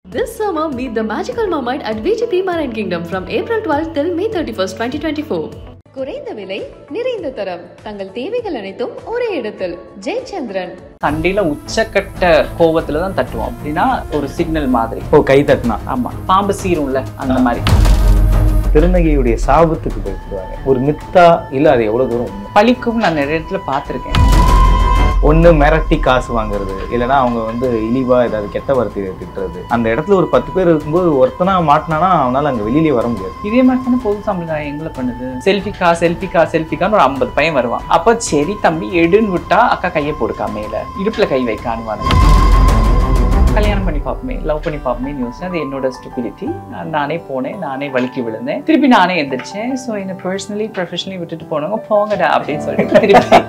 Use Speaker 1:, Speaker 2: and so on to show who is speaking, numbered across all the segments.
Speaker 1: This summer, meet the magical mermaid at VGP Marine Kingdom from April 12 till May 31st, 2024. குறைந்த விலை நிறைந்த தரம் தங்கள் தேவைகள் அனைத்தும் ஒரே இடத்தில் ஜெயச்சந்திரன்
Speaker 2: சண்டையில உச்சக்கட்ட கோவத்துல தான் தட்டுவோம் அப்படின்னா ஒரு சிக்னல் மாதிரி
Speaker 3: ஓ கை தட்டினா
Speaker 2: ஆமா பாம்பு சீரும்ல அந்த மாதிரி
Speaker 3: திருநங்கையுடைய சாபத்துக்கு பயப்படுவாங்க ஒரு மித்தா இல்ல அது எவ்வளவு தூரம் உண்மை?
Speaker 2: பழிக்கும் நான் நிறைய இடத்துல பார்த்துருக்கேன்
Speaker 3: ஒண்ணு மிரட்டி காசு வாங்குறது இல்லைன்னா அவங்க வந்து இழிவா ஏதாவது கெட்ட வார்த்தை திட்டுறது அந்த இடத்துல ஒரு பத்து பேர் இருக்கும்போது ஒருத்தனா மாட்டினானா அவனால அங்க வெளியிலே வர முடியாது
Speaker 2: இதே மாதிரி தானே பொது சமுதாயம் எங்களை பண்ணுது செல்ஃபிக்கா செல்ஃபிக்கா செல்ஃபிக்கான்னு ஒரு ஐம்பது பையன் வருவான் அப்போ சரி தம்பி எடுன்னு விட்டா அக்கா கையை போடுக்கா மேல இடுப்புல கை வைக்கான்னு வாங்க கல்யாணம் பண்ணி பார்ப்போமே லவ் பண்ணி பார்ப்போமே யோசிச்சேன் அது என்னோட ஸ்டூபிலிட்டி நானே போனேன் நானே வலிக்கி விழுந்தேன் திருப்பி நானே எந்திரிச்சேன் ஸோ என்னை பர்சனலி ப்ரொஃபஷனலி விட்டுட்டு போனவங்க போங்கடா அப்படின்னு சொல்லிட்டு திருப்பி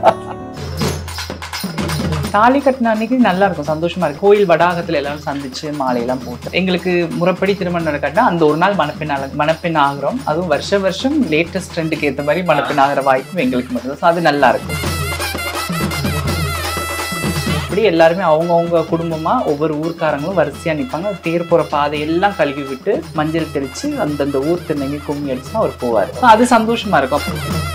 Speaker 2: தாலி கட்டின அன்னைக்கு நல்லா இருக்கும் சந்தோஷமா இருக்கும் கோயில் வடாகத்துல எல்லாரும் சந்திச்சு மாலையெல்லாம் போட்டு எங்களுக்கு முறைப்படி திருமணம் நடக்காட்டினா அந்த ஒரு நாள் மணப்பெண் ஆக- மணப்பெண் ஆகிறோம் அதுவும் வருஷ வருஷம் லேட்டஸ்ட் ட்ரெண்டுக்கு ஏற்ற மாதிரி மணப்பெண் ஆகிற வாய்ப்பும் எங்களுக்கு மட்டும் ஸோ அது நல்லா இருக்கும் இப்படி எல்லாருமே அவங்கவுங்க குடும்பமா ஒவ்வொரு ஊர்க்காரங்களும் வரிசையா நிப்பாங்க அது தேர் போற பாதையெல்லாம் கழுவி விட்டு மஞ்சள் தெளிச்சு அந்தந்த ஊர் திருநங்கி கும்மி அடிச்சு அவர் போவார் அது சந்தோஷமா இருக்கும்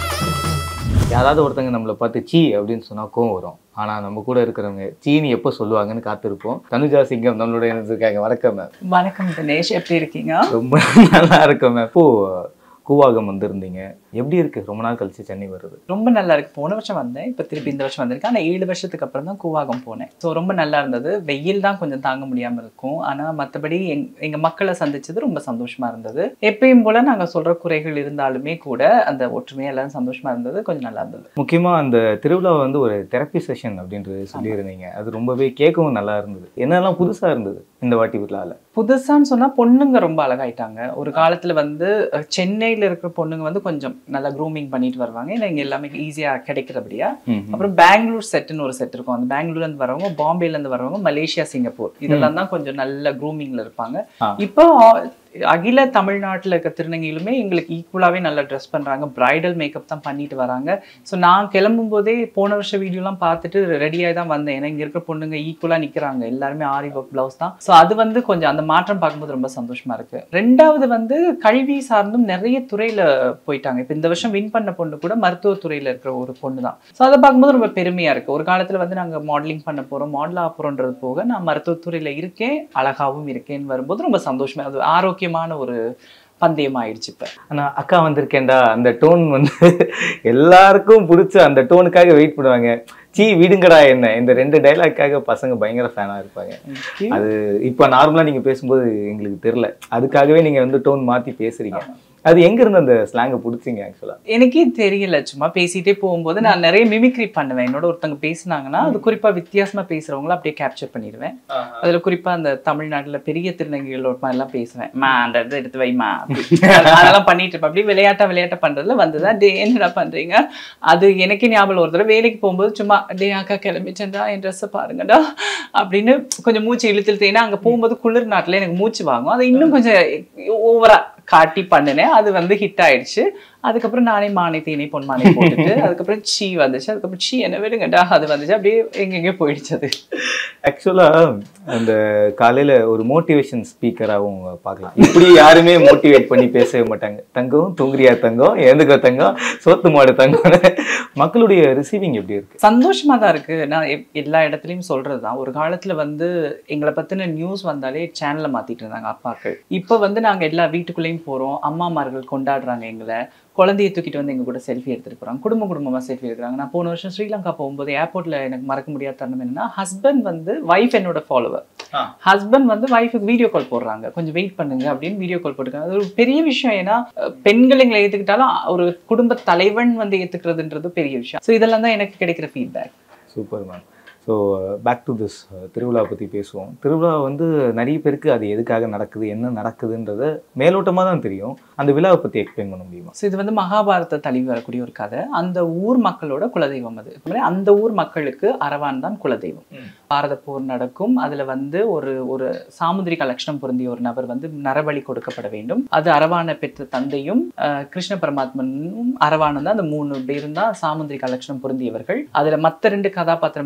Speaker 3: யாராவது ஒருத்தங்க நம்மளை பார்த்து சீ அப்படின்னு சொன்னா கோவம் வரும் ஆனா நம்ம கூட இருக்கிறவங்க சீனி எப்போ சொல்லுவாங்கன்னு காத்திருப்போம் தனுஜா சிங்கம் நம்மளோட இருந்திருக்காங்க வணக்கம் மேம்
Speaker 2: வணக்கம் தினேஷ் எப்படி இருக்கீங்க
Speaker 3: ரொம்ப நல்லா இருக்கும் மேம் இப்போ கூவாகம் வந்திருந்தீங்க எப்படி இருக்கு ரொம்ப நாள் கழிச்சு சென்னை வருது
Speaker 2: ரொம்ப நல்லா இருக்கு போன வருஷம் வந்தேன் இப்போ திருப்பி இந்த வருஷம் வந்திருக்கேன் ஆனால் ஏழு வருஷத்துக்கு அப்புறம் தான் கூவாகம் போனேன் ஸோ ரொம்ப நல்லா இருந்தது வெயில் தான் கொஞ்சம் தாங்க முடியாமல் இருக்கும் ஆனால் மற்றபடி எங் எங்கள் மக்களை சந்திச்சது ரொம்ப சந்தோஷமா இருந்தது எப்பயும் போல நாங்கள் சொல்ற குறைகள் இருந்தாலுமே கூட அந்த ஒற்றுமையாக எல்லாரும் சந்தோஷமா இருந்தது கொஞ்சம் நல்லா இருந்தது
Speaker 3: முக்கியமா அந்த திருவிழா வந்து ஒரு தெரப்பி செஷன் அப்படின்றது சொல்லியிருந்தீங்க அது ரொம்பவே கேட்கவும் நல்லா இருந்தது என்னெல்லாம் புதுசா இருந்தது இந்த வாட்டி விழால
Speaker 2: புதுசான்னு சொன்னா பொண்ணுங்க ரொம்ப அழகாயிட்டாங்க ஒரு காலத்துல வந்து அஹ், சென்னையில இருக்கிற பொண்ணுங்க வந்து கொஞ்சம் நல்லா க்ரூமிங் பண்ணிட்டு வருவாங்க ஏன்னா இங்க எல்லாமே ஈஸியா கிடைக்கிறபடியா அப்புறம் பெங்களூர் செட்டுன்னு ஒரு செட் இருக்கும் அந்த பெங்களூர்ல இருந்து வரவங்க பாம்பேல இருந்து வரவங்க மலேசியா சிங்கப்பூர் இதெல்லாம் தான் கொஞ்சம் நல்ல க்ரூமிங்ல இருப்பாங்க
Speaker 3: ஆ.
Speaker 2: இப்போ அகில தமிழ்நாட்டுல இருக்க திருநங்கையிலுமே எங்களுக்கு ஈக்குவலாவே நல்லா ட்ரெஸ் பண்றாங்க பிரைடல் மேக்கப் தான் பண்ணிட்டு வராங்க ஸோ நான் கிளம்பும் போதே போன வருஷம் வீடியோலாம் பார்த்துட்டு ரெடியாக தான் வந்தேன் ஏன்னா இங்க இருக்கிற பொண்ணுங்க ஈக்குவலா நிக்கிறாங்க எல்லாருமே ஆரி ஒர்க் பிளவுஸ் தான் ஸோ அது வந்து கொஞ்சம் அந்த மாற்றம் பார்க்கும்போது ரொம்ப சந்தோஷமா இருக்கு ரெண்டாவது வந்து கல்வி சார்ந்தும் நிறைய துறையில போயிட்டாங்க இப்போ இந்த வருஷம் வின் பண்ண பொண்ணு கூட மருத்துவ துறையில இருக்கிற ஒரு பொண்ணு தான் ஸோ அதை பார்க்கும்போது ரொம்ப பெருமையா இருக்கு ஒரு காலத்துல வந்து நாங்க மாடலிங் பண்ண போறோம் மாடல் ஆக போறோன்றது போக நான் மருத்துவத்துறையில இருக்கேன் அழகாவும் இருக்கேன்னு வரும்போது ரொம்ப சந்தோஷமா அது ஆரோக்கியமான ஒரு பந்தயம் ஆயிடுச்சு இப்ப
Speaker 3: ஆனா அக்கா வந்திருக்கேன்டா அந்த டோன் வந்து எல்லாருக்கும் பிடிச்ச அந்த டோனுக்காக வெயிட் பண்ணுவாங்க சீ விடுங்கடா என்ன இந்த ரெண்டு டைலாக்காக பசங்க பயங்கர ஃபேனா இருப்பாங்க அது இப்போ நார்மலா நீங்க பேசும்போது எங்களுக்கு தெரியல அதுக்காகவே நீங்க வந்து டோன் மாத்தி பேசுறீங்க அது எங்க இருந்து அந்த ஸ்லாங்கை பிடிச்சிங்க ஆக்சுவலா
Speaker 2: எனக்கே தெரியல சும்மா பேசிட்டே போகும்போது நான் நிறைய மிமிக்ரி பண்ணுவேன் என்னோட ஒருத்தங்க பேசுனாங்கன்னா அது குறிப்பா வித்தியாசமா பேசுறவங்கள அப்படியே கேப்சர் பண்ணிடுவேன் அதுல குறிப்பா அந்த தமிழ்நாட்டுல பெரிய திருநங்கைகள் ஒரு மாதிரிலாம் பேசுவேன் மா அந்த இதை எடுத்து வைமா அப்படி. அதெல்லாம் பண்ணிட்டு இருப்பேன் அப்படியே விளையாட்டா விளையாட்டா பண்றதுல வந்ததா டே என்னடா பண்றீங்க அது எனக்கே ஞாபகம் ஒரு தடவை வேலைக்கு போகும்போது சும்மா டே அக்கா கிளம்பிச்சேன்டா என் ட்ரெஸ்ஸை பாருங்கடா அப்படின்னு கொஞ்சம் மூச்சு இழுத்து இழுத்து ஏன்னா அங்க போகும்போது குளிர் நாட்டுல எனக்கு மூச்சு வாங்கும் அதை இன்னும் கொஞ்சம் ஓவரா காட்டி பண்ணினேன் அது வந்து ஹிட் ஆயிடுச்சு அதுக்கப்புறம் நானே மானை தேனே பொன்மானை போட்டுட்டு அதுக்கப்புறம் சீ வந்துச்சு அதுக்கப்புறம் சீ என்ன விடுங்கடா அது வந்துச்சு அப்படியே எங்கெங்கே போயிடுச்சு அது
Speaker 3: ஆக்சுவலா அந்த காலையில ஒரு மோட்டிவேஷன் ஸ்பீக்கராகவும் பார்க்கலாம் இப்படி யாருமே மோட்டிவேட் பண்ணி பேசவே மாட்டாங்க தங்கம் தூங்குறியா தங்கம் எழுந்துக்க தங்கம் சோத்து மாடு தங்கம் மக்களுடைய ரிசீவிங் எப்படி இருக்கு
Speaker 2: சந்தோஷமா தான் இருக்கு நான் எப்- எல்லா இடத்துலயும் சொல்றதுதான் ஒரு காலத்துல வந்து எங்களை பத்தின நியூஸ் வந்தாலே சேனலை மாத்திட்டு இருந்தாங்க அப்பாக்கள் இப்ப வந்து நாங்க எல்லா வீட்டுக்குள்ளேயும் போறோம் அம்மாமார்கள் கொண்டாடுறாங்க எங்களை குழந்தைய தூக்கிட்டு வந்து எங்க கூட செல்ஃபி எடுத்துட்டு போறாங்க குடும்ப குடும்பமா செல்ஃபி எடுக்கிறாங்க நான் போன வருஷம் ஸ்ரீலங்கா போகும்போது ஏர்போர்ட்ல எனக்கு மறக்க முடியாத தருணம் என்னன்னா ஹஸ்பண்ட் வந்து வைஃப் என்னோட ஃபாலோவர்
Speaker 3: ஆ.
Speaker 2: ஹஸ்பண்ட் வந்து வைஃபுக்கு வீடியோ கால் போடுறாங்க கொஞ்சம் வெயிட் பண்ணுங்க அப்படின்னு வீடியோ கால் போட்டுருக்காங்க அது ஒரு பெரிய விஷயம் ஏன்னா அஹ், பெண்கள் எங்களை ஏத்துக்கிட்டாலும் ஒரு குடும்ப தலைவன் வந்து ஏத்துக்கிறதுன்றது பெரிய விஷயம் ஸோ இதெல்லாம் தான் எனக்கு கிடைக்கிற feedback
Speaker 3: super ma'am so back to this திருவிழா பற்றி பேசுவோம் திருவிழா வந்து நிறைய பேருக்கு அது எதுக்காக நடக்குது என்ன நடக்குதுன்றத மேலோட்டமாக தான் தெரியும் அந்த விழாவை பற்றி எக்ஸ்பிளைன் பண்ண முடியுமா
Speaker 2: ஸோ இது வந்து மகாபாரத தழுவி வரக்கூடிய ஒரு கதை அந்த ஊர் மக்களோட குலதெய்வம் அது அது மாதிரி அந்த ஊர் மக்களுக்கு அரவான் தான் குலதெய்வம்
Speaker 3: ம்.
Speaker 2: பாரத போர் நடக்கும் அதுல வந்து ஒரு ஒரு சாமுதிரிக லட்சணம் பொருந்திய ஒரு நபர் வந்து நரபலி கொடுக்கப்பட வேண்டும் அது அரவானை பெற்ற தந்தையும் அஹ், கிருஷ்ண பரமாத்மனும் அரவானும் தான் அந்த மூணு பேரும் தான் சாமுதிரிக லட்சணம் பொருந்தியவர்கள் அதுல மத்த ரெண்டு கதாபாத்திரம் இருந்தாலும்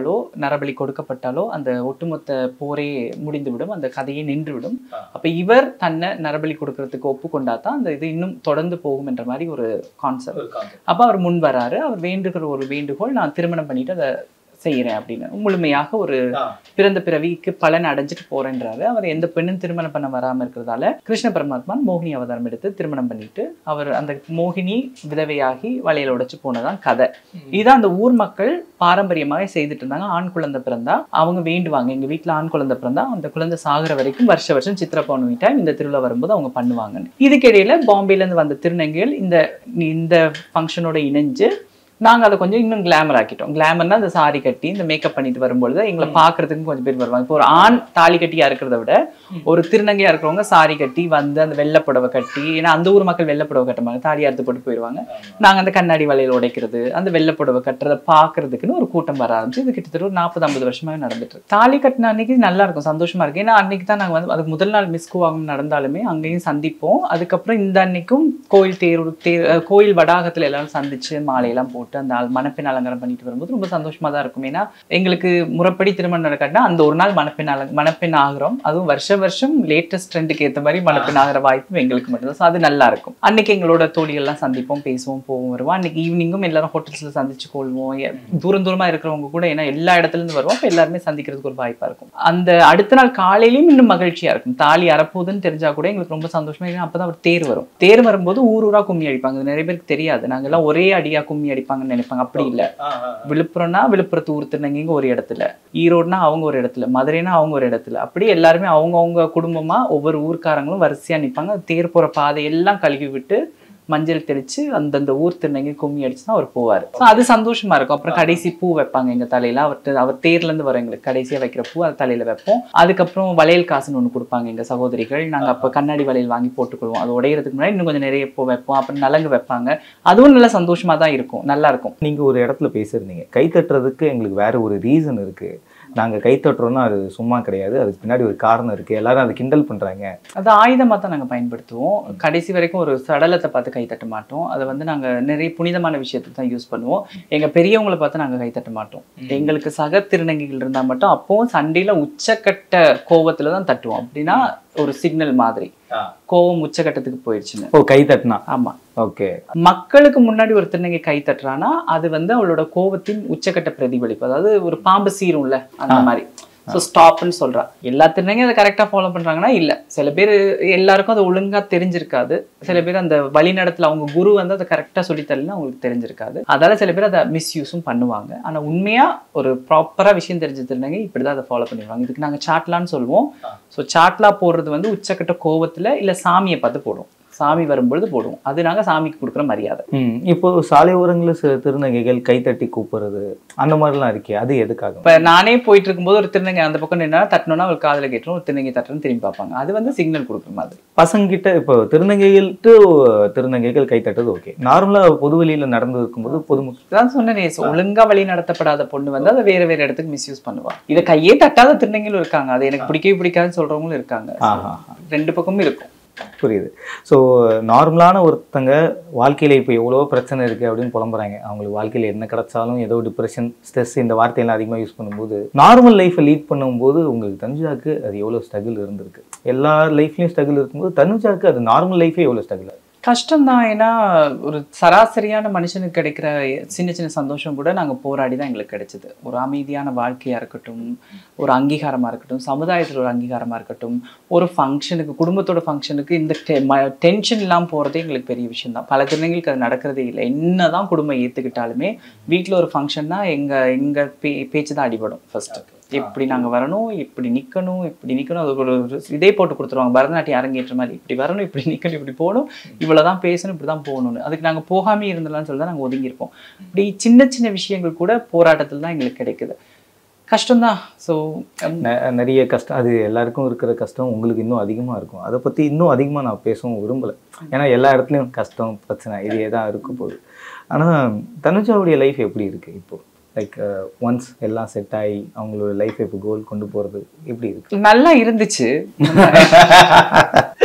Speaker 2: இறந்தாலோ நரபலி கொடுக்கப்பட்டாலோ அந்த ஒட்டுமொத்த போரே முடிந்துவிடும் அந்த கதையே நின்றுவிடும் அப்ப இவர் தன்னை நரபலி கொடுக்கறதுக்கு ஒப்புக்கொண்டா தான் அந்த இது இன்னும் தொடர்ந்து போகும் என்ற மாதிரி ஒரு கான்செப்ட் அப்ப அவர் முன் வராரு அவர் வேண்டுகிற ஒரு வேண்டுகோள் நான் திருமணம் பண்ணிட்டு அதை செய்யறேன் அப்படின்னு முழுமையாக ஒரு பிறந்த பிறவிக்கு பலன் அடைஞ்சிட்டு போறேன்றாரு அவர் எந்த பெண்ணும் திருமணம் பண்ண வராம இருக்கிறதால கிருஷ்ண பரமாத்மான் மோகினி அவதாரம் எடுத்து திருமணம் பண்ணிட்டு அவர் அந்த மோகினி விதவையாகி வலையில உடைச்சு போனதான் கதை இதுதான் அந்த ஊர் மக்கள் பாரம்பரியமாக செய்துட்டு இருந்தாங்க ஆண் குழந்தை பிறந்தா அவங்க வேண்டுவாங்க எங்க வீட்ல ஆண் குழந்தை பிறந்தா அந்த குழந்தை சாகுற வரைக்கும் வருஷ வருஷம் சித்திரை பௌர்ணமி டைம் இந்த திருவிழா வரும்போது அவங்க பண்ணுவாங்கன்னு இதுக்கிடையில பாம்பேல இருந்து வந்த திருநங்கைகள் இந்த இந்த ஃபங்க்ஷனோட இணைஞ்சு நாங்க அதை கொஞ்சம் இன்னும் கிளாமர் ஆக்கிட்டோம் கிளாமர்னா அந்த சாரி கட்டி இந்த மேக்கப் பண்ணிட்டு வரும்பொழுது எங்களை பார்க்கறதுக்கு கொஞ்சம் பேர் வருவாங்க இப்போ ஒரு ஆண் தாலி கட்டியா இருக்கிறத விட ஒரு திருநங்கையா இருக்கிறவங்க சாரி கட்டி வந்து அந்த வெள்ளை புடவை கட்டி ஏன்னா அந்த ஊர் மக்கள் வெள்ளை புடவை கட்ட மாட்டாங்க தாலி அறுத்து போட்டு போயிடுவாங்க நாங்க அந்த கண்ணாடி வலையில உடைக்கிறது அந்த வெள்ளை புடவை கட்டுறதை பார்க்கறதுக்குன்னு ஒரு கூட்டம் வர ஆரம்பிச்சு இது கிட்டத்தட்ட ஒரு நாற்பது ஐம்பது வருஷமாவே நடந்துட்டு இருக்கு தாலி கட்டின அன்னைக்கு நல்லா இருக்கும் சந்தோஷமா இருக்கு ஏன்னா அன்னைக்கு தான் நாங்க வந்து அதுக்கு முதல் நாள் மிஸ் கூவாகம் நடந்தாலுமே அங்கேயும் சந்திப்போம் அதுக்கப்புறம் இந்த அன்னைக்கும் கோயில் தேர் தேர் அஹ் கோயில் வடாகத்துல எல்லாரும் சந்திச்சு மாலையெல்லாம் போட்டு அந்த ஆள் மணப்பெண் அலங்காரம் பண்ணிட்டு வரும்போது ரொம்ப சந்தோஷமா தான் இருக்கும் ஏன்னா எங்களுக்கு முறைப்படி திருமணம் நடக்காட்டினா அந்த ஒரு நாள் மணப்பெண் அலங் மணப்பெண் ஆகிறோம் அதுவும் வருஷ வருஷம் லேட்டஸ்ட் ட்ரெண்டுக்கு ஏத்த மாதிரி மணப்பெண் ஆகிற வாய்ப்பும் எங்களுக்கு மட்டும்தான் ஸோ அது நல்லா இருக்கும் அன்னைக்கு எங்களோட தோழிகள்லாம் சந்திப்போம் பேசுவோம் போவோம் வருவோம் அன்னைக்கு ஈவினிங்கும் எல்லாரும் ஹோட்டல்ஸ்ல சந்திச்சு கொள்வோம் எ- தூரம் தூரமா இருக்கிறவங்க கூட ஏன்னா எல்லா இடத்துல இருந்து வருவோம் அப்ப எல்லாருமே சந்திக்கிறதுக்கு ஒரு வாய்ப்பா இருக்கும் அந்த அடுத்த நாள் காலையிலயும் இன்னும் மகிழ்ச்சியா இருக்கும் தாலி அறப்போகுதுன்னு தெரிஞ்சா கூட எங்களுக்கு ரொம்ப சந்தோஷமா இருக்கும் அப்பதான் ஒரு தேர் வரும் தேர் வரும்போது ஊர் ஊரா கும்மி அடிப்பாங்க இது நிறைய பேருக்கு தெரியாது நாங்க எல்லாம் ஒரே அடியா கும்மி அடிப்பாங்கன்னு நினைப்பாங்க அப்படி இல்ல விழுப்புரம்னா விழுப்புரத்து ஊர் திருநங்கைங்க ஒரு இடத்துல ஈரோடுனா அவங்க ஒரு இடத்துல மதுரைனா அவங்க ஒரு இடத்துல அப்படி எல்லாருமே அவங்கவங்க குடும்பமா ஒவ்வொரு ஊர்க்காரங்களும் வரிசையா நிப்பாங்க தேர் போற பாதை எல்லாம் கழுவி விட்டு மஞ்சள் தெளிச்சு அந்தந்த ஊர் திருநங்கை கும்மி அடிச்சு தான் அவர் போவார் ஸோ அது சந்தோஷமா இருக்கும் அப்புறம் கடைசி பூ வைப்பாங்க எங்க தலையில அவர்கிட்ட அவர் தேர்ல இருந்து வர எங்களுக்கு கடைசியா வைக்கிற பூ அது தலையில வைப்போம் அதுக்கப்புறம் வளையல் காசுன்னு ஒண்ணு கொடுப்பாங்க எங்க சகோதரிகள் நாங்க அப்ப கண்ணாடி வளையல் வாங்கி போட்டுக்கொள்வோம் அது உடையறதுக்கு முன்னாடி இன்னும் கொஞ்சம் நிறைய பூ வைப்போம் அப்புறம் நலங்கு வைப்பாங்க அதுவும் நல்லா சந்தோஷமா தான் இருக்கும் நல்லா இருக்கும்
Speaker 3: நீங்க ஒரு இடத்துல பேசியிருந்தீங்க கை தட்டுறதுக்கு எங்களுக்கு வேற ஒரு ரீசன் இருக்கு நாங்க கை தட்டுறோம்னா அது சும்மா கிடையாது அதுக்கு பின்னாடி ஒரு காரணம் இருக்கு எல்லாரும் அதை கிண்டல் பண்றாங்க
Speaker 2: அது ஆயுதமா தான் நாங்க பயன்படுத்துவோம் கடைசி வரைக்கும் ஒரு சடலத்தை பார்த்து கை தட்ட மாட்டோம் அதை வந்து நாங்க நிறைய புனிதமான விஷயத்துக்கு தான் யூஸ் பண்ணுவோம் எங்க பெரியவங்களை பார்த்து நாங்க கை தட்ட மாட்டோம் எங்களுக்கு சக திருநங்கைகள் இருந்தா மட்டும் அப்பவும் சண்டையில உச்சக்கட்ட கோவத்துல தான் தட்டுவோம் அப்படின்னா ஒரு சிக்னல் மாதிரி கோவம் உச்சக்கட்டத்துக்கு போயிடுச்சுன்னு
Speaker 3: ஓ கை தட்டினா
Speaker 2: ஆமா
Speaker 3: ஓகே
Speaker 2: மக்களுக்கு முன்னாடி ஒரு திருநங்கை கை தட்டுறானா அது வந்து அவளோட கோவத்தின் உச்சக்கட்ட பிரதிபலிப்பு அதாவது ஒரு பாம்பு சீரும்ல அந்த மாதிரி ஸோ ஸ்டாப்னு சொல்றா எல்லா திருநங்கையும் அதை கரெக்டாக ஃபாலோ பண்றாங்கன்னா இல்ல சில பேர் எல்லாருக்கும் அது ஒழுங்கா தெரிஞ்சிருக்காது சில பேர் அந்த வழிநடத்துல அவங்க குரு வந்து அதை கரெக்டாக சொல்லித்தரலன்னு அவங்களுக்கு தெரிஞ்சிருக்காது அதால சில பேர் அதை மிஸ்யூஸும் பண்ணுவாங்க ஆனா உண்மையா ஒரு ப்ராப்பரா விஷயம் தெரிஞ்ச திருநங்கை இப்படிதான் அதை ஃபாலோ பண்ணிடுவாங்க இதுக்கு நாங்க சாட்லான்னு சொல்லுவோம் ஸோ சாட்லா போடுறது வந்து உச்சக்கட்ட கோவத்துல இல்ல சாமியை பார்த்து போடுவோம் சாமி வரும்பொழுது போடுவோம் அது நாங்க சாமிக்கு கொடுக்குற மரியாதை
Speaker 3: ம் இப்போ சாலை ஓரங்களில் சில திருநங்கைகள் கை தட்டி கூப்பிடுறது அந்த மாதிரிலாம் இருக்கே அது எதுக்காக
Speaker 2: இப்ப நானே போயிட்டு இருக்கும்போது ஒரு திருநங்கை அந்த பக்கம் நின்னா தட்டணும்னா ஒரு காதுல கேட்டுரும் ஒரு திருநங்கை தட்டுறன்னு திரும்பி பார்ப்பாங்க அது வந்து சிக்னல் கொடுக்குற மாதிரி
Speaker 3: பசங்க கிட்ட இப்போ திருநங்கைகள் to திருநங்கைகள் கை தட்டுறது ஓகே நார்மலா பொதுவெளியில நடந்து இருக்கும்போது பொதுமக்கள்
Speaker 2: அதான் சொன்னேனே so ஒழுங்கா வழி நடத்தப்படாத பொண்ணு வந்து அதை வேற வேற இடத்துக்கு மிஸ்யூஸ் பண்ணுவா இதை கையே தட்டாத திருநங்கைகளும் இருக்காங்க அது எனக்கு பிடிக்கவே பிடிக்காதுன்னு சொல்றவங்களும் இருக்காங்க
Speaker 3: ஆஹா
Speaker 2: ரெண்டு பக்கமும் இருக்கும்
Speaker 3: புரியுது ஸோ நார்மலான ஒருத்தங்க வாழ்க்கையில இப்போ எவ்வளோ பிரச்சனை இருக்கு அப்படின்னு புலம்புறாங்க அவங்களுக்கு வாழ்க்கையில என்ன கிடைச்சாலும் ஏதோ டிப்ரெஷன் ஸ்ட்ரெஸ் இந்த வார்த்தையெல்லாம் அதிகமாக யூஸ் பண்ணும்போது நார்மல் லைஃப்பை லீட் பண்ணும்போது உங்களுக்கு தனுஜாக்கு அது எவ்வளோ ஸ்ட்ரகிள் இருந்திருக்கு எல்லா லைஃப்லையும் ஸ்ட்ரகிள் இருக்கும்போது தனுஜாக்கு அது நார்மல் லைஃபே எவ்வளோ ஸ்ட்ரகிள்
Speaker 2: கஷ்டம்தான் ஏன்னா ஒரு சராசரியான மனுஷனுக்கு கிடைக்கிற சின்ன சின்ன சந்தோஷம் கூட நாங்க போராடி தான் எங்களுக்கு கிடைச்சது ஒரு அமைதியான வாழ்க்கையா இருக்கட்டும் ஒரு அங்கீகாரமா இருக்கட்டும் சமுதாயத்துல ஒரு அங்கீகாரமா இருக்கட்டும் ஒரு ஃபங்க்ஷனுக்கு குடும்பத்தோட ஃபங்க்ஷனுக்கு இந்த டென்ஷன் இல்லாம போறதே எங்களுக்கு பெரிய விஷயம் தான் பல திருநங்களுக்கு அது நடக்கிறதே இல்லை என்னதான் குடும்பம் ஏத்துக்கிட்டாலுமே வீட்ல ஒரு ஃபங்க்ஷன்னா எங்க எங்க பே பேச்சு தான் அடிபடும் ஃபர்ஸ்ட் இப்படி நாங்க வரணும் இப்படி நிக்கணும் இப்படி நிக்கணும் அது ஒரு ஒரு இதே போட்டு கொடுத்துருவாங்க பரதநாட்டியம் அரங்கேற்ற மாதிரி இப்படி வரணும் இப்படி நிக்கணும் இப்படி போகணும் இவ்வளவுதான் பேசணும் இப்படிதான் போகணும்னு அதுக்கு நாங்க போகாமே இருந்தலாம்னு சொல்லி தான் நாங்க ஒதுங்கியிருப்போம் இப்படி சின்ன சின்ன விஷயங்கள் கூட போராட்டத்தில் தான் எங்களுக்கு கிடைக்குது கஷ்டம்தான் ஸோ
Speaker 3: ந- நிறைய கஷ்டம் அது எல்லாருக்கும் இருக்கிற கஷ்டம் உங்களுக்கு இன்னும் அதிகமா இருக்கும் அதை பத்தி இன்னும் அதிகமா நான் பேசவும் விரும்பல ஏன்னா எல்லா இடத்துலயும் கஷ்டம் பிரச்சனை இதே தான் இருக்க போகுது ஆனா தனுஜாவுடைய லைஃப் எப்படி இருக்கு இப்போ லைக் ஒன்ஸ் எல்லாம் செட் ஆகி அவங்களோட லைஃப் இப்போ கோல் கொண்டு போறது எப்படி இருக்கு
Speaker 2: நல்லா இருந்துச்சு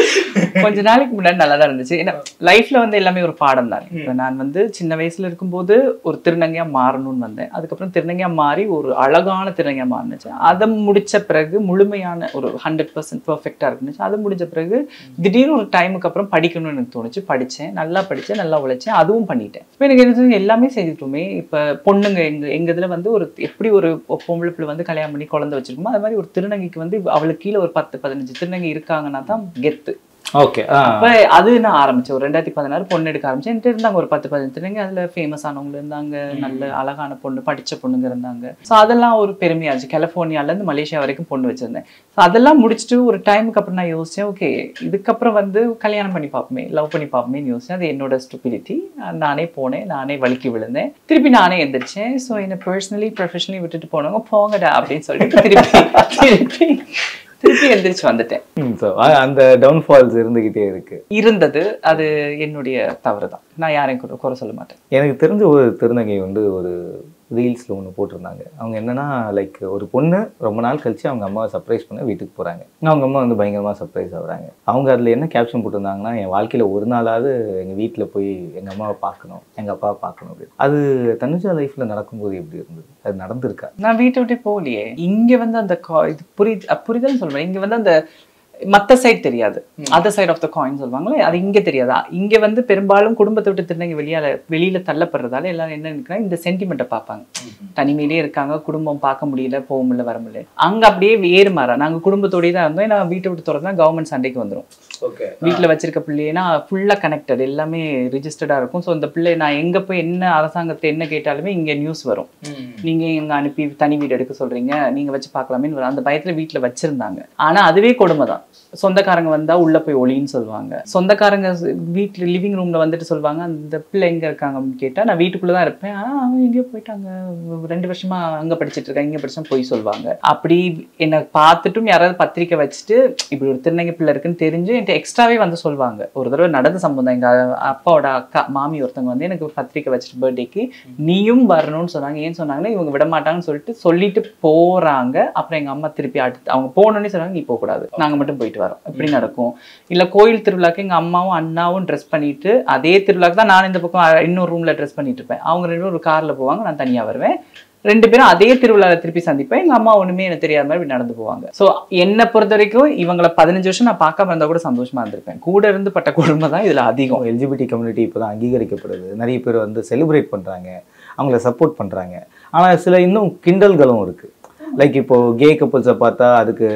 Speaker 2: கொஞ்ச நாளைக்கு முன்னாடி நல்லா தான் இருந்துச்சு ஏன்னா லைஃப்ல வந்து எல்லாமே ஒரு பாடம் தான் இப்ப நான் வந்து சின்ன வயசுல இருக்கும்போது ஒரு திருநங்கையா மாறணும்னு வந்தேன் அதுக்கப்புறம் திருநங்கையா மாறி ஒரு அழகான திருநங்கையா மாறினுச்சு அதை முடிச்ச பிறகு முழுமையான ஒரு ஹண்ட்ரட் பர்சன்ட் பர்ஃபெக்டா இருந்துச்சு அது முடிஞ்ச பிறகு திடீர்னு ஒரு டைமுக்கு அப்புறம் படிக்கணும்னு எனக்கு தோணுச்சு படிச்சேன் நல்லா படிச்சேன் நல்லா உழைச்சேன் அதுவும் பண்ணிட்டேன் இப்போ எனக்கு என்ன தோணுது, எல்லாமே செஞ்சுட்டோமே இப்ப பொண்ணுங்க எங்க எங்க இதுல வந்து ஒரு எப்படி ஒரு பொம்பளை பிள்ளை வந்து கல்யாணம் பண்ணி குழந்தை வச்சிருக்குமோ அது மாதிரி ஒரு திருநங்கைக்கு வந்து அவளுக்கு கீழே ஒரு பத்து பதினஞ்சு திருநங்கை இருக்காங்கன்னா தான் கெத்து
Speaker 3: ஓகே ஆ
Speaker 2: அப்ப அது நான் ஆரம்பிச்சேன் ஒரு ரெண்டாயிரத்தி பதினாறு பொண்ணு எடுக்க ஆரம்பிச்சேன் என்கிட்ட இருந்தாங்க ஒரு பத்து பதினஞ்சு திருநங்கை அதுல ஃபேமஸ் ஆனவங்க இருந்தாங்க நல்ல அழகான பொண்ணு படிச்ச பொண்ணுங்க இருந்தாங்க ஸோ அதெல்லாம் ஒரு பெருமையா இருந்துச்சு கலிஃபோர்னியால இருந்து மலேசியா வரைக்கும் பொண்ணு வச்சிருந்தேன் ஸோ அதெல்லாம் முடிச்சுட்டு ஒரு டைமுக்கு அப்புறம் நான் யோசிச்சேன் ஓகே இதுக்கப்புறம் வந்து கல்யாணம் பண்ணி பார்ப்போமே லவ் பண்ணி பார்ப்போமேன்னு யோசிச்சேன் அது என்னோட ஸ்டூபிலிட்டி நானே போனேன் நானே வலிக்கி விழுந்தேன் திருப்பி நானே எந்திரிச்சேன் ஸோ என்னை பர்சனலி ப்ரொஃபஷனலி விட்டுட்டு போனவங்க போங்கடா அப்படின்னு சொல்லிட்டு திருப்பி திருப்பி திருப்பி எந்திரிச்சு வந்துட்டேன்
Speaker 3: ம், so, அ- அந்த டவுன்ஃபால்ஸ் இருந்துகிட்டே இருக்கு
Speaker 2: இருந்தது அது என்னுடைய தவறு தான் நான் யாரையும் குறை- குறை சொல்ல மாட்டேன்
Speaker 3: எனக்கு தெரிஞ்ச ஒரு திருநங்கை வந்து ஒரு ரீல்ஸில் ஒன்று போட்டிருந்தாங்க அவங்க என்னன்னா லைக் ஒரு பொண்ணு ரொம்ப நாள் கழிச்சு அவங்க அம்மாவை சர்ப்ரைஸ் பண்ண வீட்டுக்கு போகிறாங்க அவங்க அம்மா வந்து பயங்கரமாக சர்ப்ரைஸ் ஆகுறாங்க அவங்க அதில் என்ன கேப்ஷன் போட்டிருந்தாங்கன்னா என் வாழ்க்கையில் ஒரு நாளாவது எங்கள் வீட்டில் போய் எங்கள் அம்மாவை பார்க்கணும் எங்கள் அப்பாவை பார்க்கணும் அப்படின்னு அது தனுஜா லைஃப்பில் நடக்கும்போது எப்படி இருந்தது அது நடந்திருக்கா
Speaker 2: நான் வீட்டை விட்டே போகலையே இங்க வந்து அந்த co- இது புரி அ, புரிதல் சொல்றேன் இங்க வந்து அந்த மத்த சைடு தெரியாது other side of the coin சொல்லுவாங்களே அது இங்க தெரியாதா இங்க வந்து பெரும்பாலும் குடும்பத்தை விட்டு திருநங்கை வெளியால வெளியில தள்ளப்படுறதால எல்லாரும் என்ன நினைக்கிறாங்க இந்த சென்டிமெண்ட்டை பார்ப்பாங்க தனிமையிலே இருக்காங்க குடும்பம் பார்க்க முடியல போக முடியல வர முடியல அங்க அப்படியே வேறு மாறா நாங்க குடும்பத்தோடயே தான் இருந்தோம் ஏன்னா வீட்டை விட்டு திறந்தா கவர்மெண்ட் சண்டைக்கு வந்துரும்
Speaker 3: ஓகே
Speaker 2: வீட்டில் வச்சிருக்க பிள்ளைனா ஃபுல்லாக கனெக்டட் எல்லாமே ரிஜிஸ்டர்டாக இருக்கும் ஸோ இந்த பிள்ளை நான் எங்கே போய் என்ன அரசாங்கத்தை என்ன கேட்டாலுமே இங்கே நியூஸ் வரும் நீங்கள் எங்கே அனுப்பி தனி வீடு எடுக்க சொல்கிறீங்க நீங்கள் வச்சு பார்க்கலாமேன்னு வரும் அந்த பயத்தில் வீட்டில் வச்சுருந்தாங்க ஆனால் அதுவே கொடுமை தான் சொந்தக்காரங்க வந்தால் உள்ளே போய் ஒளின்னு சொல்லுவாங்க சொந்தக்காரங்க வீட்டில் லிவிங் ரூமில் வந்துட்டு சொல்லுவாங்க அந்த பிள்ளை எங்கே இருக்காங்க அப்படின்னு கேட்டால் நான் வீட்டுக்குள்ளே தான் இருப்பேன் ஆனால் அவங்க எங்கேயோ போயிட்டாங்க ரெண்டு வருஷமா அங்கே படிச்சிட்டு இருக்காங்க இங்கே படிச்சா போய் சொல்லுவாங்க அப்படி என்னை பார்த்துட்டும் யாராவது பத்திரிக்கை வச்சுட்டு இப்படி ஒரு திருநங்கை பிள்ளை இருக்குன்னு தெரிஞ்சு என்கிட்ட எக்ஸ்ட்ராவே வந்து சொல்லுவாங்க ஒரு தடவை நடந்த சம்பவம் எங்க அப்பாவோட அக்கா மாமி ஒருத்தவங்க வந்து எனக்கு பத்திரிக்கை வச்சுட்டு பர்த்டேக்கு நீயும் வரணும்னு சொன்னாங்க ஏன் சொன்னாங்கன்னா இவங்க விட மாட்டாங்கன்னு சொல்லிட்டு சொல்லிட்டு போறாங்க அப்புறம் எங்க அம்மா திருப்பி அடுத்து அவங்க போனோடனே சொன்னாங்க நீ போக கூடாது நாங்க மட்டும் போயிட்டு வரோம் இப்படி நடக்கும் இல்ல கோயில் திருவிழாக்கு எங்க அம்மாவும் அண்ணாவும் ட்ரெஸ் பண்ணிட்டு அதே திருவிழாக்கு தான் நான் இந்த பக்கம் அ- இன்னொரு ரூம்ல ட்ரெஸ் பண்ணிட்டு இருப்பேன் அவங்க ரெண்டு பேரும் ஒரு கார்ல போவாங்க நான் தனியா வருவேன் ரெண்டு பேரும் அதே திருவிழாவில் திருப்பி சந்திப்பேன் எங்க அம்மா ஒண்ணுமே எனக்கு தெரியாத மாதிரி இப்படி நடந்து போவாங்க ஸோ என்னை பொறுத்த வரைக்கும் இவங்கள பதினஞ்சு வருஷம் நான் பார்க்காம இருந்தா கூட சந்தோஷமா இருந்திருப்பேன் கூட இருந்து பட்ட கொடுமை தான் இதுல அதிகம்
Speaker 3: எல்ஜிபிடி கம்யூனிட்டி இப்போ தான் அங்கீகரிக்கப்படுது நிறைய பேர் வந்து செலிப்ரேட் பண்ணுறாங்க அவங்கள சப்போர்ட் பண்ணுறாங்க ஆனால் சில இன்னும் கிண்டல்களும் இருக்குது லைக் இப்போ கே கப்புள்ஸை பார்த்தா அதுக்கு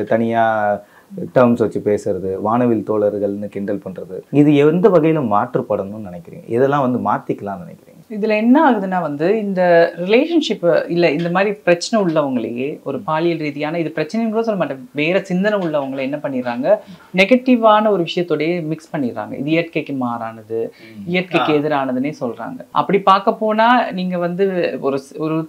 Speaker 3: தனியாக டேர்ம்ஸ் வச்சு பேசுறது வானவில் தோழர்கள்னு கிண்டல் பண்ணுறது இது எந்த வகையில் மாற்றுப்படணும்னு நினைக்கிறீங்க இதெல்லாம் வந்து மாற்றிக்கலாம்னு நினைக்கிறீங்க
Speaker 2: இதுல என்ன ஆகுதுன்னா வந்து இந்த ரிலேஷன்ஷிப் இல்ல இந்த மாதிரி பிரச்சனை உள்ளவங்களையே ஒரு பாலியல் ரீதியான இது பிரச்சனைன்னு கூட சொல்ல மாட்டேன் வேற சிந்தனை உள்ளவங்களை என்ன பண்ணிடுறாங்க நெகட்டிவான ஒரு விஷயத்தோடயே மிக்ஸ் பண்ணிடுறாங்க இது இயற்கைக்கு மாறானது இயற்கைக்கு எதிரானதுன்னே சொல்றாங்க அப்படி பார்க்க போனா நீங்க வந்து ஒரு ஸ்- ஒரு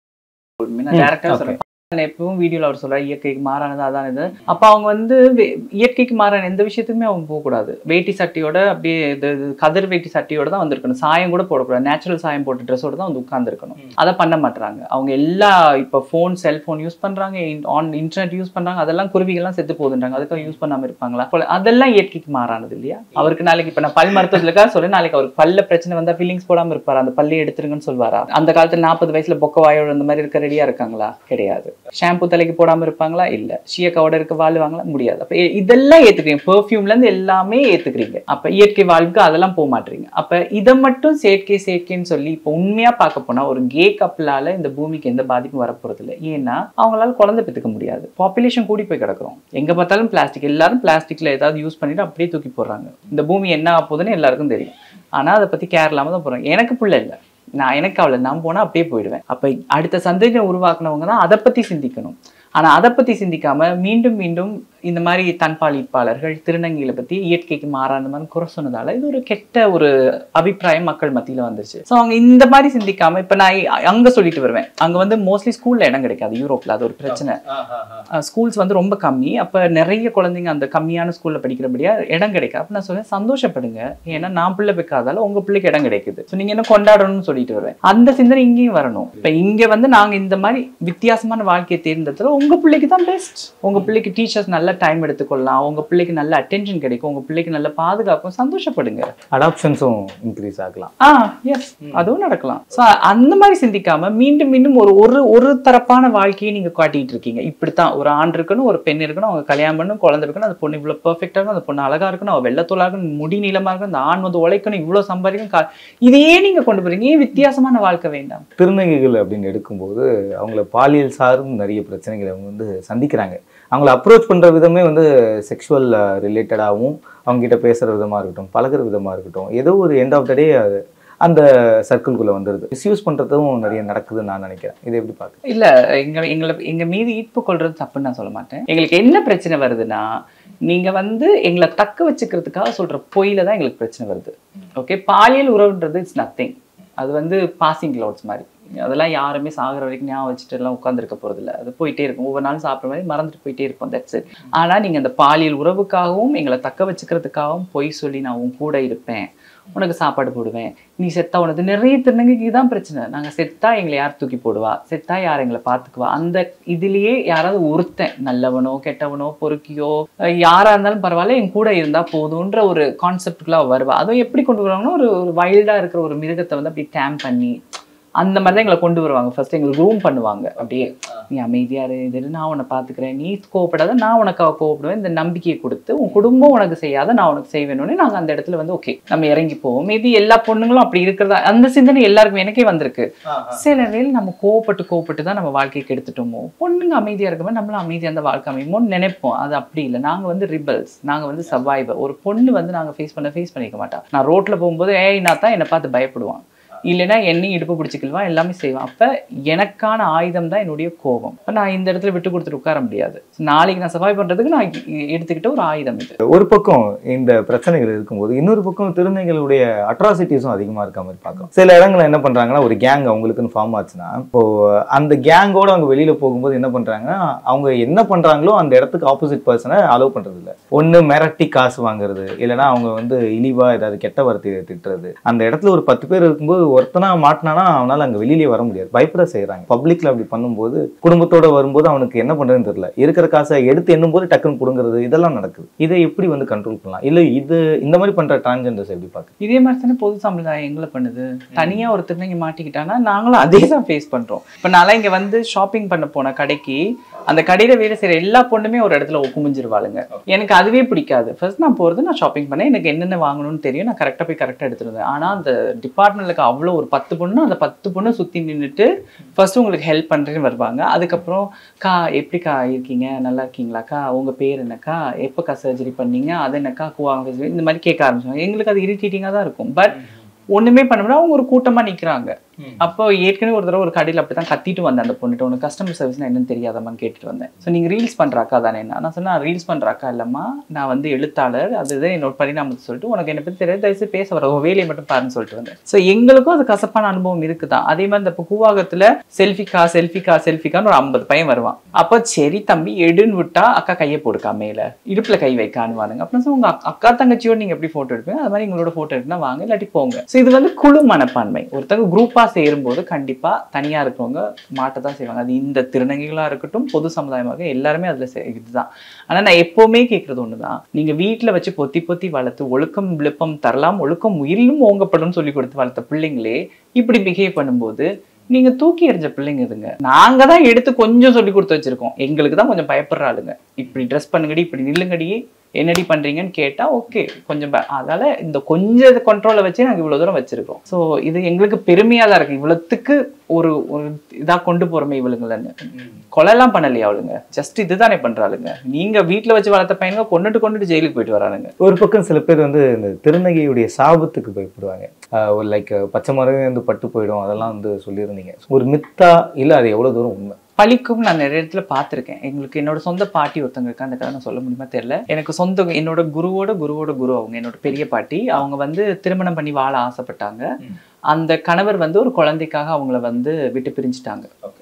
Speaker 2: நான் டேரக்டா
Speaker 3: okay.
Speaker 2: சொல்றேன் நான் எப்பவும் வீடியோல அவர் சொல்றாரு இயற்கைக்கு மாறானது அதான் இது அப்ப அவங்க வந்து வே- இயற்கைக்கு மாறான எந்த விஷயத்துக்குமே அவங்க போகக்கூடாது வேட்டி சட்டையோட அப்படியே இது இது கதிர் வேட்டி சட்டையோட தான் வந்திருக்கணும் சாயம் கூட போடக்கூடாது நேச்சுரல் சாயம் போட்ட ட்ரெஸ்ஸோட தான் வந்து உட்கார்ந்துருக்கணும் அதை பண்ண மாட்டாங்க அவங்க எல்லா இப்போ ஃபோன் செல்போன் யூஸ் பண்றாங்க ஆன் இன்டர்நெட் யூஸ் பண்றாங்க அதெல்லாம் குருவிகள்லாம் செத்து போகுதுன்றாங்க அதுக்காக யூஸ் பண்ணாம இருப்பாங்களா அப்ப அதெல்லாம் இயற்கைக்கு மாறானது இல்லையா அவருக்கு நாளைக்கு இப்ப நான் பல் மருத்துவத்துக்காக சொல்றேன் நாளைக்கு அவருக்கு பல்ல பிரச்சனை வந்தா ஃபீலிங்ஸ் போடாம இருப்பாரு அந்த பல்லே எடுத்துருங்கன்னு சொல்வாரா அந்த காலத்துல நாற்பது வயசுல பொக்க வாயோட அந்த மாதிரி இருக்க ரெடியா இருக்காங்களா கிடையாது ஷாம்பு தலைக்கு போடாம இருப்பாங்களா இல்ல ஷியக்காவோட இருக்க வாழ்வாங்களா முடியாது அப்ப இ- இதெல்லாம் ஏத்துக்கிறீங்க பெர்ஃப்யூம்ல இருந்து எல்லாமே ஏத்துக்கிறீங்க அப்ப இயற்கை வாழ்வுக்கு அதெல்லாம் போக மாட்டீங்க அப்ப இதை மட்டும் செயற்கை செயற்கைன்னு சொல்லி இப்போ உண்மையா பார்க்க போனா ஒரு கே கப்பலால இந்த பூமிக்கு எந்த பாதிப்பும் வரப்போறது இல்லை ஏன்னா அவங்களால குழந்தை பெற்றுக்க முடியாது பாப்புலேஷன் கூடி போய் கிடக்குறோம் எங்க பார்த்தாலும் பிளாஸ்டிக் எல்லாரும் பிளாஸ்டிக்ல ஏதாவது யூஸ் பண்ணிட்டு அப்படியே தூக்கி போடுறாங்க இந்த பூமி என்ன ஆக போகுதுன்னு எல்லாருக்கும் தெரியும் ஆனா அதை பத்தி கேர் இல்லாம தான் போறாங்க எனக்கு பிள்ளை இல்லை நான் எனக்கு அவளை நான் போனா அப்படியே போயிடுவேன் அப்ப அடுத்த சந்ததியை உருவாக்குனவங்க தான் அதை பத்தி சிந்திக்கணும் ஆனா அதை பத்தி சிந்திக்காம மீண்டும் மீண்டும் இந்த மாதிரி தன்பாலிப்பாளர்கள் திருநங்கைகளை பத்தி இயற்கைக்கு மாறான மாதிரி குறை சொன்னதால இது ஒரு கெட்ட ஒரு அபிப்பிராயம் மக்கள் மத்தியில வந்துருச்சு ஸோ அவங்க இந்த மாதிரி சிந்திக்காம இப்ப நான் அங்க சொல்லிட்டு வருவேன் அங்க வந்து மோஸ்ட்லி ஸ்கூல்ல இடம் கிடைக்காது யூரோப்ல அது ஒரு பிரச்சனை ஸ்கூல்ஸ் வந்து ரொம்ப கம்மி அப்ப நிறைய குழந்தைங்க அந்த கம்மியான ஸ்கூல்ல படிக்கிறபடியா இடம் கிடைக்காது அப்ப நான் சொல்றேன் சந்தோஷப்படுங்க ஏன்னா நான் பிள்ளை வைக்காதால உங்க பிள்ளைக்கு இடம் கிடைக்குது ஸோ நீங்க என்ன கொண்டாடணும்னு சொல்லிட்டு வருவேன் அந்த சிந்தனை இங்கேயும் வரணும் இப்ப இங்க வந்து நாங்க இந்த மாதிரி வித்தியாசமான வாழ்க்கையை தேர்ந்தெடுத்தது உங்க பிள்ளைக்கு தான் பெஸ்ட் உங்க பிள்ளைக்கு டீச்சர்ஸ் நல்ல நல்ல டைம் எடுத்துக்கொள்ளலாம் உங்க பிள்ளைக்கு நல்ல அட்டென்ஷன் கிடைக்கும் உங்க பிள்ளைக்கு நல்ல பாதுகாக்கும் சந்தோஷப்படுங்க
Speaker 3: அடாப்ஷன்ஸும் இன்க்ரீஸ் ஆகலாம்
Speaker 2: ஆ எஸ் அதுவும் நடக்கலாம் ஸோ அந்த மாதிரி சிந்திக்காம மீண்டும் மீண்டும் ஒரு ஒரு ஒரு தரப்பான வாழ்க்கையை நீங்க காட்டிட்டு இருக்கீங்க இப்படித்தான் ஒரு ஆண் இருக்கணும் ஒரு பெண் இருக்கணும் அவங்க கல்யாணம் பண்ணணும் குழந்தை இருக்கணும் அந்த பொண்ணு இவ்வளவு பெர்ஃபெக்டா இருக்கணும் அந்த பொண்ணு அழகா இருக்கணும் அவ வெள்ளத்தோலா இருக்கணும் முடி நீளமா இருக்கணும் அந்த ஆண் வந்து உழைக்கணும் இவ்வளவு சம்பாதிக்கணும் கா- இதையே நீங்க கொண்டு போறீங்க ஏன் வித்தியாசமான வாழ்க்கை வேண்டாம்
Speaker 3: திருநங்கைகள் அப்படின்னு எடுக்கும்போது அவங்கள பாலியல் சார்ந்து நிறைய பிரச்சனைகளை அவங்க வந்து சந்திக்கிறாங்க அவங்கள அப்ரோச் பண்ற விதமே வந்து செக்ஷுவல் ரிலேட்டடாகவும் அவங்க கிட்ட பேசுற விதமா இருக்கட்டும் பழகுற விதமா இருக்கட்டும் ஏதோ ஒரு எண்ட் ஆஃப் த டே அந்த சர்க்கிள்குள்ள வந்துடுது மிஸ்யூஸ் பண்றதும் நிறைய நடக்குதுன்னு நான் நினைக்கிறேன் இதை எப்படி பார்க்க
Speaker 2: இல்ல எங்க எங்களை எங்க மீது ஈர்ப்பு கொள்றது தப்புன்னு நான் சொல்ல மாட்டேன் எங்களுக்கு என்ன பிரச்சனை வருதுன்னா நீங்க வந்து எங்களை தக்க வச்சுக்கிறதுக்காக சொல்ற பொய்யில தான் எங்களுக்கு பிரச்சனை வருது ஓகே பாலியல் உறவுன்றது இட்ஸ் நத்திங் அது வந்து பாசிங் கிளவுட்ஸ் மாதிரி அதெல்லாம் யாருமே சாகுற வரைக்கும் ஞாபகம் வச்சுட்டு எல்லாம் உட்காந்துருக்க போறது இல்ல அது போயிட்டே இருக்கும் ஒவ்வொரு நாளும் சாப்பிட்ற மாதிரி மறந்துட்டு போயிட்டே இருக்கும் தட்ஸ் இட் ஆனா நீங்க அந்த பாலியல் உறவுக்காகவும் எங்களை தக்க வச்சுக்கிறதுக்காகவும் பொய் சொல்லி நான் உன் கூட இருப்பேன் உனக்கு சாப்பாடு போடுவேன் நீ செத்தா உனக்கு நிறைய திருநங்கைக்கு தான் பிரச்சனை நாங்க செத்தா எங்களை யார் தூக்கி போடுவா செத்தா யார் எங்களை பார்த்துக்குவா அந்த இதுலயே யாராவது ஒருத்தன் நல்லவனோ கெட்டவனோ பொறுக்கியோ அஹ் யாரா இருந்தாலும் பரவாயில்ல என் கூட இருந்தா போதுன்ற ஒரு கான்செப்டுக்குள்ள அவ வருவா அதுவும் எப்படி கொண்டு வருவாங்கன்னா ஒரு ஒரு வைல்டா இருக்கிற ஒரு மிருகத்தை வந்து அப்படி டேம் பண்ணி அந்த மாதிரி தான் எங்களை கொண்டு வருவாங்க ஃபர்ஸ்ட் எங்களுக்கு ரூம் பண்ணுவாங்க அப்படியே நீ அமைதியா இரு இது இரு, நான் உன்னை பார்த்துக்கிறேன் நீ கோவப்படாத நான் உனக்கு கோவப்படுவேன் இந்த நம்பிக்கையை கொடுத்து உன் குடும்பம் உனக்கு செய்யாத நான் உனக்கு செய்வேணும்னு நாங்க அந்த இடத்துல வந்து ஓகே நம்ம இறங்கி போவோம் மீதி எல்லா பொண்ணுங்களும் அப்படி இருக்கிறதா அந்த சிந்தனை எல்லாருக்கும் எனக்கே வந்திருக்கு சில வேளை நம்ம கோவப்பட்டு கோவப்பட்டு தான் நம்ம வாழ்க்கைக்கு எடுத்துட்டோமோ பொண்ணுங்க அமைதியா இருக்கவே நம்மளும் அமைதியா அந்த வாழ்க்கை அமையுமோன்னு நினைப்போம் அது அப்படி இல்லை நாங்க வந்து ரிபல்ஸ் நாங்க வந்து சர்வைவர் ஒரு பொண்ணு வந்து நாங்க ஃபேஸ் பண்ண ஃபேஸ் பண்ணிக்க மாட்டோம் நான் ரோட்ல போகும்போது ஏய் நான் தான் என்னை பார்த்து பயப்படுவான் இல்லைன்னா என்னையும் இடுப்பு பிடிச்சிக்கலாம் எல்லாமே செய்வான் அப்ப எனக்கான ஆயுதம் தான் என்னுடைய கோபம் அப்ப நான் இந்த இடத்துல விட்டு கொடுத்துட்டு உட்கார முடியாது நாளைக்கு நான் சர்வை பண்றதுக்கு நான் எ- எடுத்துக்கிட்ட ஒரு ஆயுதம் இது
Speaker 3: ஒரு பக்கம் இந்த பிரச்சனைகள் இருக்கும்போது இன்னொரு பக்கம் திருநங்கைகளுடைய அட்ராசிட்டிஸும் அதிகமா இருக்க மாதிரி பார்க்கலாம் சில இடங்கள்ல என்ன பண்றாங்கன்னா ஒரு கேங் அவங்களுக்குன்னு ஃபார்ம் ஆச்சுன்னா இப்போ அந்த கேங்கோட அவங்க வெளியில போகும்போது என்ன பண்றாங்கன்னா அவங்க என்ன பண்றாங்களோ அந்த இடத்துக்கு ஆப்போசிட் பர்சனை அலோவ் பண்றது இல்ல ஒண்ணு மிரட்டி காசு வாங்குறது இல்லைன்னா அவங்க வந்து இழிவா ஏதாவது கெட்ட வார்த்தையை திட்டுறது அந்த இடத்துல ஒரு பத்து பேர் இருக்கும்போது ஒருத்தனா மாட்டினானா அவனால அங்க வெளியிலே வர முடியாது பயப்பட செய்றாங்க பப்ளிக்ல அப்படி பண்ணும்போது குடும்பத்தோட வரும்போது அவனுக்கு என்ன பண்றதுன்னு தெரியல இருக்கிற காசை எடுத்து எண்ணும் போது டக்குன்னு கொடுங்கறது இதெல்லாம் நடக்குது இதை எப்படி வந்து கண்ட்ரோல் பண்ணலாம் இல்ல இது இந்த மாதிரி பண்ற டிரான்ஜெண்டர்ஸ் எப்படி பாக்கு
Speaker 2: இதே மாதிரி தானே பொது சமுதாயம் எங்களை பண்ணுது தனியா ஒரு திருநங்கை மாட்டிக்கிட்டானா நாங்களும் அதே தான் ஃபேஸ் பண்றோம் இப்ப நான்லாம் இங்க வந்து ஷாப்பிங் பண்ண போன கடைக்கு அந்த கடையில வேலை செய்யற எல்லா பொண்ணுமே ஒரு இடத்துல குமிஞ்சிருவாளுங்க எனக்கு அதுவே பிடிக்காது ஃபர்ஸ்ட் நான் போறது நான் ஷாப்பிங் பண்ணேன் எனக்கு என்னென்ன வாங்கணும்னு தெரியும் நான் கரெக்டா போய் கரெக்டா எடுத்துருந்தேன் ஆனா அந்த டிபார்ட்மெண்ட்லுக்கு அவ்வளோ ஒரு பத்து பொண்ணு அந்த பத்து பொண்ணு சுத்தி நின்னுட்டு ஃபர்ஸ்ட் உங்களுக்கு ஹெல்ப் பண்றேன்னு வருவாங்க அதுக்கப்புறம் கா எப்படிக்கா இருக்கீங்க நல்லா இருக்கீங்களாக்கா உங்க பேர் என்னக்கா எப்போக்கா சர்ஜரி பண்ணீங்க அது என்னக்கா கூவாங்க இந்த மாதிரி கேட்க ஆரம்பிச்சாங்க எங்களுக்கு அது இரிட்டேட்டிங்காக தான் இருக்கும் பட் ஒண்ணுமே பண்ண முடியாது அவங்க ஒரு கூட்டமா நிக்கிறாங்க அப்போ ஏற்கனவே ஒரு தடவை ஒரு கடையில் அப்படிதான் கத்திட்டு வந்தேன் அந்த பொண்ணுட்டு உனக்கு கஸ்டமர் சர்வீஸ்னா என்னன்னு தெரியாதம்மான்னு கேட்டுட்டு வந்தேன் ஸோ நீங்க ரீல்ஸ் பண்ற அக்கா தானே நான் சொன்னேன் ரீல்ஸ் பண்ற அக்கா இல்லம்மா நான் வந்து எழுத்தாளர் அதுதான் என்னோட பரிணாமத்தை சொல்லிட்டு உனக்கு என்னை பத்தி தெரியாது தயவுசெய்து பேச வர உன் வேலையை மட்டும் பாருன்னு சொல்லிட்டு வந்தேன் ஸோ எங்களுக்கும் அது கசப்பான அனுபவம் இருக்குதான் அதே மாதிரி இந்த இப்போ கூவாகத்துல செல்ஃபிக்கா செல்ஃபிக்கா செல்ஃபிக்கான்னு ஒரு ஐம்பது பையன் வருவான் அப்போ சரி தம்பி எடுன்னு விட்டா அக்கா கையை போடுக்கா மேல இடுப்புல கை வைக்கானுவானுங்க அப்படின்னு உங்க அக்- அக்கா தங்கச்சியோட நீங்க எப்படி போட்டோ எடுப்பீங்க அது மாதிரி எங்களோட போட்டோ எடுக்கணும் வாங்க இல்லாட்டி போங்க ஸோ இது வந்து குழு மனப்பான்மை ஒருத்தங்க குரூப்பா சேரும்போது கண்டிப்பா தனியா இருக்கிறவங்க மாட்ட தான் செய்வாங்க அது இந்த திருநங்கைகளா இருக்கட்டும் பொது சமுதாயமாக எல்லாருமே அதுல சே- இதுதான் ஆனா நான் எப்பவுமே கேட்கறது ஒண்ணுதான் நீங்க வீட்டுல வச்சு பொத்தி பொத்தி வளர்த்து ஒழுக்கம் விழுப்பம் தரலாம் ஒழுக்கம் உயிரிலும் ஓங்கப்படும் சொல்லி கொடுத்து வளர்த்த பிள்ளைங்களே இப்படி பிஹேவ் பண்ணும்போது நீங்க தூக்கி எறிஞ்ச பிள்ளைங்க இதுங்க நாங்க தான் எடுத்து கொஞ்சம் சொல்லி கொடுத்து வச்சிருக்கோம் எங்களுக்கு தான் கொஞ்சம் பயப்படுற ஆளுங்க இப்படி ட்ரெஸ் பண்ணுங்கடி இப்படி நில்லுங்கடி என்னடி பண்றீங்கன்னு கேட்டா ஓகே கொஞ்சம் ப- அதனால இந்த கொஞ்சம் கண்ட்ரோலை வச்சே நாங்க இவ்வளவு தூரம் வச்சிருக்கோம் ஸோ இது எங்களுக்கு பெருமையா தான் இருக்கு இவ்வளவுத்துக்கு ஒரு ஒரு இதா கொண்டு போறோமே இவளுங்களன்னு கொலைலாம் பண்ணலையா அவளுங்க ஜஸ்ட் இதுதானே பண்றாளுங்க நீங்க வீட்ல வச்சு வளர்த்த பையனுங்க கொண்டுட்டு கொண்டுட்டு ஜெயிலுக்கு போயிட்டு வரானுங்க
Speaker 3: ஒரு பக்கம் சில பேர் வந்து இந்த திருநங்கையுடைய சாபத்துக்கு பயப்படுவாங்க ஆஹ் ஒரு லைக் பச்சை மரமே வந்து பட்டு போயிடும் அதெல்லாம் வந்து சொல்லியிருந்தீங்க ஒரு மித்தா இல்ல அது எவ்வளவு தூரம் உண்மை
Speaker 2: பழிக்கும் நான் நிறைய இடத்துல பார்த்துருக்கேன் எங்களுக்கு என்னோட சொந்த பாட்டி ஒருத்தங்க இருக்கா அந்த கதை நான் சொல்ல முடியுமா தெரியல எனக்கு சொந்த என்னோட குருவோட குருவோட குரு அவங்க என்னோட பெரிய பாட்டி அவங்க வந்து திருமணம் பண்ணி வாழ ஆசைப்பட்டாங்க அந்த கணவர் வந்து ஒரு குழந்தைக்காக அவங்கள வந்து விட்டு பிரிஞ்சுட்டாங்க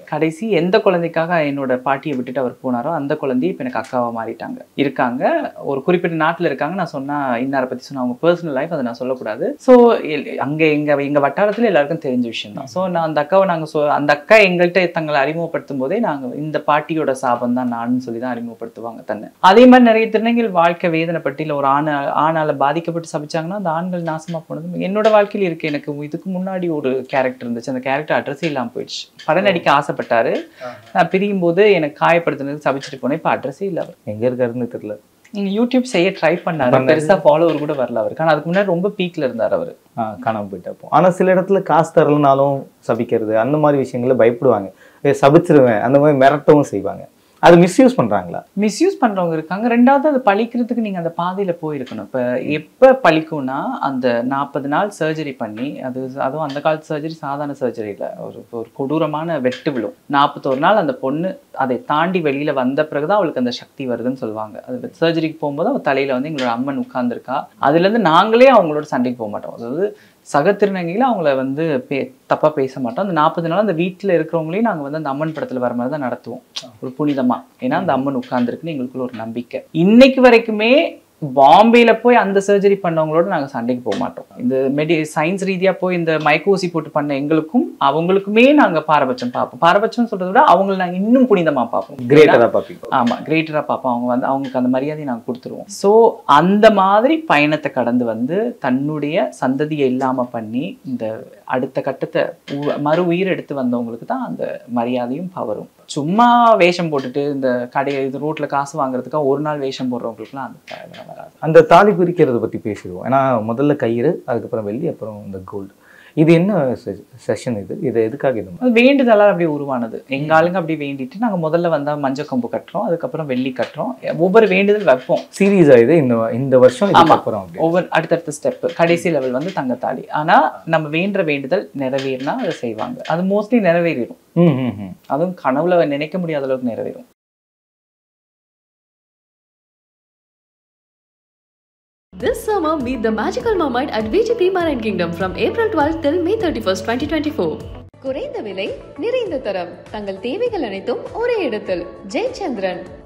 Speaker 2: கடைசி எந்த குழந்தைக்காக என்னோட பாட்டியை விட்டுட்டு அவர் போனாரோ அந்த குழந்தைய இப்போ எனக்கு அக்காவா மாறிட்டாங்க இருக்காங்க ஒரு குறிப்பிட்ட நாட்டில் இருக்காங்க நான் சொன்னா இன்னாரை பத்தி சொன்னா அவங்க பர்சனல் லைஃப் அதை நான் சொல்லக்கூடாது ஸோ அங்க எங்க எங்க வட்டாரத்துல எல்லாருக்கும் தெரிஞ்ச விஷயம் தான் ஸோ நான் அந்த அக்காவை நாங்க சொ அந்த அக்கா எங்கள்கிட்ட தங்களை அறிமுகப்படுத்தும் போதே நாங்க இந்த பாட்டியோட சாபம் தான் நான் சொல்லி தான் அறிமுகப்படுத்துவாங்க தன்னை அதே மாதிரி நிறைய திருநங்கைகள் வாழ்க்கை வேதனைப்பட்டு இல்லை ஒரு ஆண ஆணால பாதிக்கப்பட்டு சபிச்சாங்கன்னா அந்த ஆண்கள் நாசமா போனது என்னோட வாழ்க்கையில் இருக்கு எனக்கு இதுக்கு முன்னாடி ஒரு கேரக்டர் இருந்துச்சு அந்த கேரக்டர் அட்ரஸே இல்லாமல் போயிடுச்சு படம் நடிக்க ஆசைப்பட்டாரு நான் பிரியும் போது எனக்கு காயப்படுத்தினது சபிச்சுட்டு போனேன் இப்போ அட்ரஸே இல்லை அவர்
Speaker 3: எங்க இருக்காருன்னு தெரியல
Speaker 2: நீங்க யூடியூப் செய்ய ட்ரை பண்ணாரு பெருசா ஃபாலோவர் கூட வரல அவருக்கு ஆனா அதுக்கு முன்னாடி ரொம்ப பீக்ல இருந்தார் அவரு
Speaker 3: ஆ, காணாம போயிட்டப்போ ஆனா சில இடத்துல காசு தரலனாலும் சபிக்கிறது அந்த மாதிரி விஷயங்கள பயப்படுவாங்க ஏ, சபிச்சிருவேன் அந்த மாதிரி மிரட்டவும் செய்வாங்க அது மிஸ்யூஸ் பண்றாங்களா
Speaker 2: மிஸ்யூஸ் பண்றவங்க இருக்காங்க ரெண்டாவது அது பழிக்கிறதுக்கு நீங்க அந்த பாதையில போயிருக்கணும் இப்ப எப்ப பழிக்கும்னா அந்த நாற்பது நாள் சர்ஜரி பண்ணி அது அதுவும் அந்த காலத்து சர்ஜரி சாதாரண சர்ஜரி இல்ல ஒரு ஒரு கொடூரமான வெட்டு விழும் நாற்பத்தோரு நாள் அந்த பொண்ணு அதை தாண்டி வெளியில வந்த பிறகுதான் அவளுக்கு அந்த சக்தி வருதுன்னு சொல்லுவாங்க அது சர்ஜரிக்கு போகும்போது அவ தலையில வந்து எங்களோட அம்மன் உட்கார்ந்துருக்கா அதுல இருந்து நாங்களே அவங்களோட சண்டைக்கு போக மாட்டோம் அதாவது சக திருநங்கையில அவங்கள வந்து பே தப்பா பேச மாட்டோம் அந்த நாற்பது நாள் அந்த வீட்டுல இருக்கிறவங்களையும் நாங்க வந்து அந்த அம்மன் படத்துல வர மாதிரி தான் நடத்துவோம் ஒரு புனிதமா ஏன்னா அந்த அம்மன் உட்கார்ந்துருக்குன்னு எங்களுக்குள்ள ஒரு நம்பிக்கை இன்னைக்கு வரைக்குமே பாம்பேல போய் அந்த சர்ஜரி பண்ணவங்களோட நாங்க சண்டைக்கு போக மாட்டோம் இந்த மெடி சயின்ஸ் ரீதியா போய் இந்த மைக்கோசி போட்டு பண்ண எங்களுக்கும் அவங்களுக்குமே நாங்க பாரபட்சம் பார்ப்போம் பாரபட்சம் சொல்றதை விட அவங்களை நாங்க இன்னும் புனிதமா பார்ப்போம்
Speaker 3: கிரேட்டரா பாப்பீங்க
Speaker 2: ஆமா கிரேட்டரா பார்ப்போம் அவங்க வந்து அவங்களுக்கு அந்த மரியாதையை நாங்க கொடுத்துருவோம் ஸோ அந்த மாதிரி பயணத்தை கடந்து வந்து தன்னுடைய சந்ததியை இல்லாம பண்ணி இந்த அடுத்த கட்டத்தை உ- மறு உயிர் எடுத்து வந்தவங்களுக்கு தான் அந்த மரியாதையும் பவரும் சும்மா வேஷம் போட்டுட்டு இந்த கடை இது ரோட்ல காசு வாங்குறதுக்காக ஒரு நாள் வேஷம் போடுறவங்களுக்குலாம் அந்த தேவை வராது
Speaker 3: அந்த தாலி பிரிக்கிறத பத்தி பேசிடுவோம் ஏன்னா முதல்ல கயிறு அதுக்கப்புறம் வெள்ளி அப்புறம் இந்த கோல்டு இது என்ன செஷன் இது இது எதுக்காக இது
Speaker 2: அது வேண்டுதலால் அப்படியே உருவானது எங்க ஆளுங்க அப்படி வேண்டிட்டு நாங்க முதல்ல வந்தா மஞ்சள் கொம்பு கட்டுறோம் அதுக்கப்புறம் வெள்ளி கட்டுறோம் ஒவ்வொரு வேண்டுதல் வைப்போம்
Speaker 3: சீரீஸா இது இந்த இந்த வருஷம் இதுக்கப்புறம் அப்படி
Speaker 2: ஒவ்வொரு அடுத்தடுத்த ஸ்டெப் கடைசி லெவல் வந்து தங்கத்தாலி ஆனா நம்ம வேண்டுற வேண்டுதல் நிறைவேறினா அதை செய்வாங்க அது மோஸ்ட்லி நிறைவேறிடும்
Speaker 3: ம் ம் ம்
Speaker 2: அதுவும் கனவுல நினைக்க முடியாத அளவுக்கு நிறைவேறும்
Speaker 1: This summer, meet the magical mermaid at VGP Marine Kingdom from April 12 till May 31st, 2024. குறைந்த விலை நிறைந்த தரம் தங்கள் தேவைகள் அனைத்தும் ஒரே இடத்தில் ஜெயச்சந்திரன்